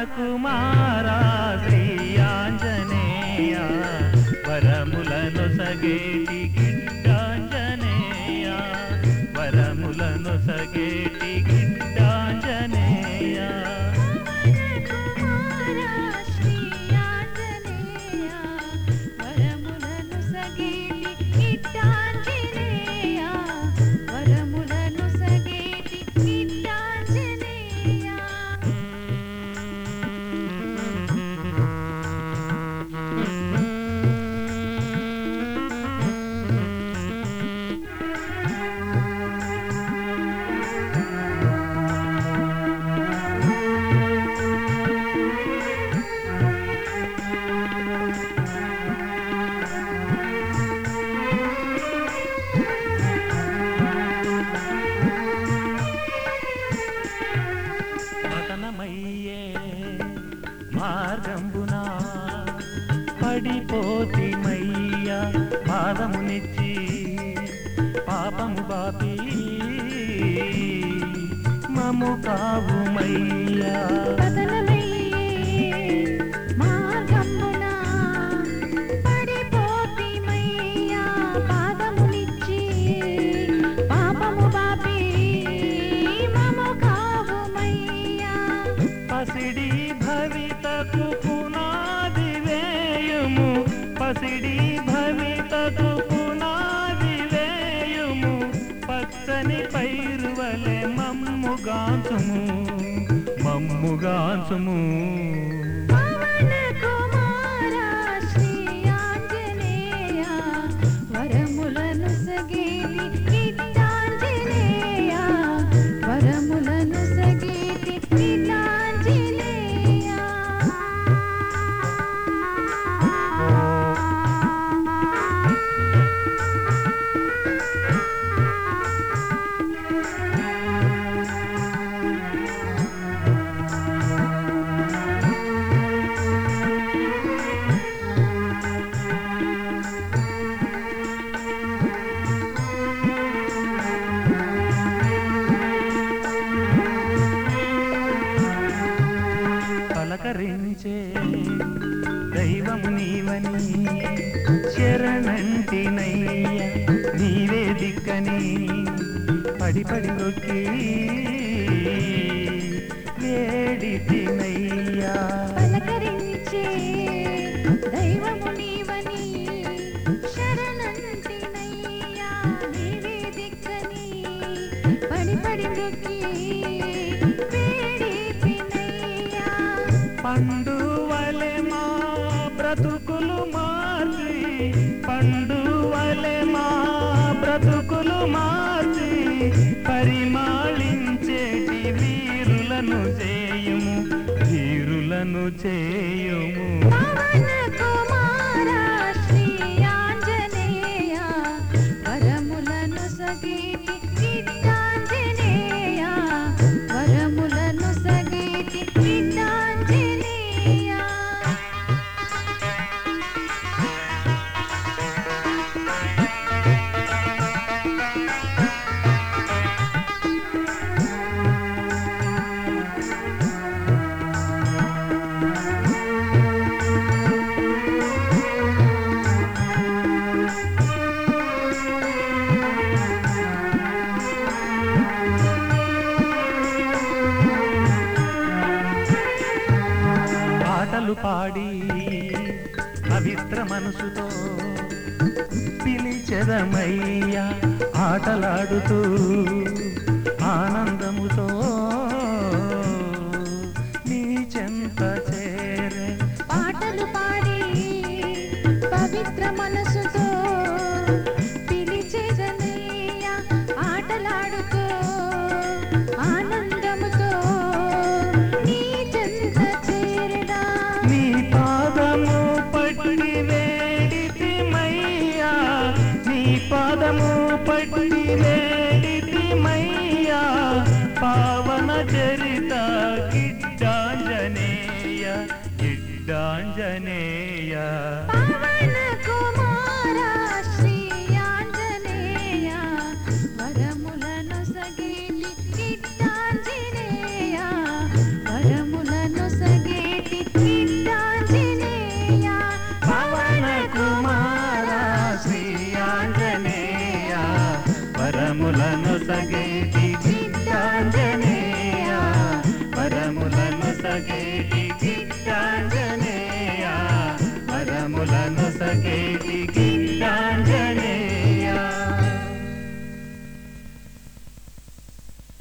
కుమారా శ్రీ ఆంజనేయ వరములను సగేటి గిడ్డాంజనేయ వరములను సగేటి గిడ్డాంజనేయ కుమారా శ్రీ ఆంజనేయ వరములను సగేటి గిట్టాంజనేయ వరములను సగేటి గిట్టాంజనేయ పతనమయ్యే మార్గంబున పడిపోతిమయ్య పాదమునిచ్చి పాపము బాపి మము కావుమయ్యా పతనమయ్యే మార్గమున పడిపోతిమయ్యా పాదమునిచ్చి పాపము బాపి మము కావుమయ్యా పసిడి భవితకు పునాది వేయుము పసిడి భవితకు పునాది వేయుము పచ్చని పైరువలె మమ్ముగాంచుము మమ్ముగాంచుము పవన కుమారా శ్రీ ఆంజనేయ వరములను సగేటి గిట్టాంజనేయ వరములను సగేటి గిట్టాంజనేయ పలకరించే దైవము నీవని శరణంటినయ్య నీవే దిక్కని పడి పడి నొక్కి వేడితినయ్యా పలకరించే దైవము నీవని శరణంటినయ్యా నీవే దిక్కని పడి పడి మృక్కి వేడితినయ్యా పండు వలె మా బ్రతుకులు మార్చి పండు వలె మా బ్రతుకులు మార్చి పరిమాళించేటి వీరులను చేయుము వీరులను చేయుము పవన కుమారా శ్రీ ఆంజనేయ వరములను సగేటి గిట్టాంజనేయ వరములను సగేటి గిట్టాంజనేయ పాటలు పాడి పవిత్ర మనసుతో పిలిచెదమయ్యా ఆటలాడుతూ ఆనందముతో నీ చెంత చేరే పాటలు పాడి పవిత్ర మనసుతో పిలిచేదనయ్య ఆటలాడుతూ ఆనందముతో నీ చెంత చేరడా నీ పాదము పట్టి వేడితిమయ్యా నీ పాదము పట్టి వేడితిమయ్యా పావన చరిత గిడ్డాంజనేయ గిడ్డాంజనేయ పవన కుమారా శ్రీ ఆంజనేయ వరములను సగేటి గిట్టాంజనేయ వరములను సగే నొసగే